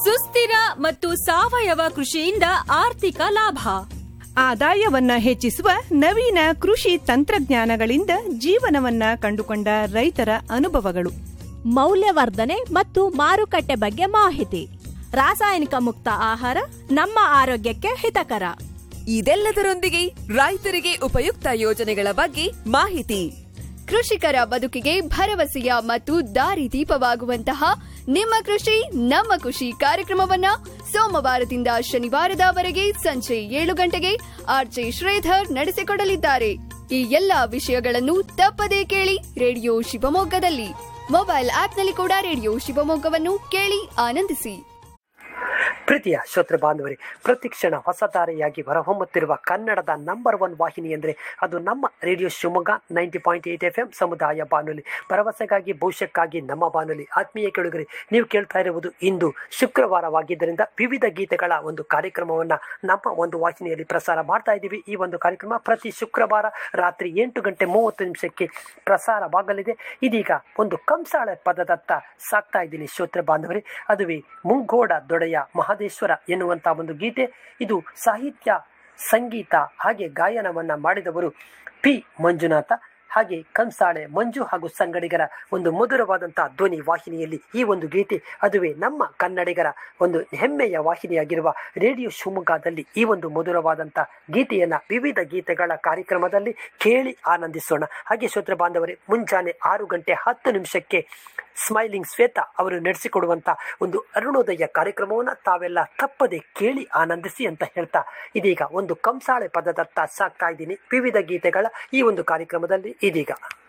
ಸುಸ್ಥಿರ ಮತ್ತು ಸಾವಯವ ಕೃಷಿಯಿಂದ ಆರ್ಥಿಕ ಲಾಭ ಆದಾಯವನ್ನ ಹೆಚ್ಚಿಸುವ ನವೀನ ಕೃಷಿ ತಂತ್ರಜ್ಞಾನಗಳಿಂದ ಜೀವನವನ್ನ ಕಂಡುಕೊಂಡ ರೈತರ ಅನುಭವಗಳು ಮೌಲ್ಯವರ್ಧನೆ ಮತ್ತು ಮಾರುಕಟ್ಟೆ ಬಗ್ಗೆ ಮಾಹಿತಿ ರಾಸಾಯನಿಕ ಮುಕ್ತ ಆಹಾರ ನಮ್ಮ ಆರೋಗ್ಯಕ್ಕೆ ಹಿತಕರ ಇದೆಲ್ಲದರೊಂದಿಗೆ ರೈತರಿಗೆ ಉಪಯುಕ್ತ ಯೋಜನೆಗಳ ಬಗ್ಗೆ ಮಾಹಿತಿ ಕೃಷಿಕರ ಬದುಕಿಗೆ ಭರವಸೆಯ ಮತ್ತು ದಾರಿದೀಪವಾಗುವಂತಹ ನಿಮ್ಮ ಕೃಷಿ ನಮ್ಮ ಖುಷಿ ಕಾರ್ಯಕ್ರಮವನ್ನ ಸೋಮವಾರದಿಂದ ಶನಿವಾರದವರೆಗೆ ಸಂಜೆ ಏಳು ಗಂಟೆಗೆ ಆರ್ಜೆ ಶ್ರೀಧರ್ ನಡೆಸಿಕೊಡಲಿದ್ದಾರೆ ಈ ಎಲ್ಲಾ ವಿಷಯಗಳನ್ನು ತಪ್ಪದೇ ಕೇಳಿ ರೇಡಿಯೋ ಶಿವಮೊಗ್ಗದಲ್ಲಿ ಮೊಬೈಲ್ ಆಪ್ನಲ್ಲಿ ಕೂಡ ರೇಡಿಯೋ ಶಿವಮೊಗ್ಗವನ್ನು ಕೇಳಿ ಆನಂದಿಸಿ ಪ್ರೀತಿಯ ಶ್ರೋತೃ ಬಾಂಧವರೇ ಪ್ರತಿಕ್ಷಣ ಹೊಸ ಧಾರೆಯಾಗಿ ಹೊರಹೊಮ್ಮುತ್ತಿರುವ ಕನ್ನಡದ ನಂಬರ್ ಒನ್ ವಾಹಿನಿ ಅಂದರೆ ಅದು ನಮ್ಮ radio Shivamogga ninety point eight F M ಸಮುದಾಯ ಬಾನುಲಿ ಭರವಸೆಗಾಗಿ ಭವಿಷ್ಯಕ್ಕಾಗಿ ನಮ್ಮ ಬಾನುಲಿ ಆತ್ಮೀಯ ಕೆಳಗರೆ ನೀವು ಕೇಳ್ತಾ ಇರುವುದು ಇಂದು ಶುಕ್ರವಾರವಾಗಿದ್ದರಿಂದ ವಿವಿಧ ಗೀತೆಗಳ ಒಂದು ಕಾರ್ಯಕ್ರಮವನ್ನು ನಮ್ಮ ಒಂದು ವಾಹಿನಿಯಲ್ಲಿ ಪ್ರಸಾರ ಮಾಡ್ತಾ ಇದ್ದೀವಿ ಈ ಒಂದು ಕಾರ್ಯಕ್ರಮ ಪ್ರತಿ ಶುಕ್ರವಾರ ರಾತ್ರಿ ಎಂಟು ಗಂಟೆ ಮೂವತ್ತು ನಿಮಿಷಕ್ಕೆ ಪ್ರಸಾರವಾಗಲಿದೆ ಇದೀಗ ಒಂದು ಕಂಸಾಳೆ ಪದದತ್ತ ಸಾಕ್ತಾ ಇದ್ದೀನಿ ಶ್ರೋತೃ ಬಾಂಧವರೇ ಅದುವೇ ಮುಂಗೋಡ ದೊಡೆಯ ಮಹದೇಶ್ವರ ಎನ್ನುವಂಥ ಒಂದು ಗೀತೆ ಇದು ಸಾಹಿತ್ಯ ಸಂಗೀತ ಹಾಗೆ ಗಾಯನವನ್ನ ಮಾಡಿದವರು ಪಿ ಮಂಜುನಾಥ ಹಾಗೆ ಕಂಸಾಳೆ ಮಂಜು ಹಾಗೂ ಸಂಗಡಿಗರ ಒಂದು ಮಧುರವಾದಂತಹ ಧ್ವನಿ ವಾಹಿನಿಯಲ್ಲಿ ಈ ಒಂದು ಗೀತೆ ಅದುವೇ ನಮ್ಮ ಕನ್ನಡಿಗರ ಒಂದು ಹೆಮ್ಮೆಯ ವಾಹಿನಿಯಾಗಿರುವ ರೇಡಿಯೋ ಶಿವಮೊಗ್ಗದಲ್ಲಿ ಈ ಒಂದು ಮಧುರವಾದಂಥ ಗೀತೆಯನ್ನ ವಿವಿಧ ಗೀತೆಗಳ ಕಾರ್ಯಕ್ರಮದಲ್ಲಿ ಕೇಳಿ ಆನಂದಿಸೋಣ ಹಾಗೆ ಶ್ರೋತ್ರ ಬಾಂಧವರೇ ಮುಂಜಾನೆ ಆರು ಗಂಟೆ ಹತ್ತು ನಿಮಿಷಕ್ಕೆ ಸ್ಮೈಲಿಂಗ್ ಶ್ವೇತಾ ಅವರು ನಡೆಸಿಕೊಡುವಂತ ಒಂದು ಅರುಣೋದಯ ಕಾರ್ಯಕ್ರಮವನ್ನು ತಾವೆಲ್ಲ ತಪ್ಪದೆ ಕೇಳಿ ಆನಂದಿಸಿ ಅಂತ ಹೇಳ್ತಾ ಇದೀಗ ಒಂದು ಕಂಸಾಳೆ ಪದದತ್ತ ಸಾಕ್ತಾ ಇದ್ದೀನಿ ವಿವಿಧ ಗೀತೆಗಳ ಈ ಒಂದು ಕಾರ್ಯಕ್ರಮದಲ್ಲಿ ಇದೀಗ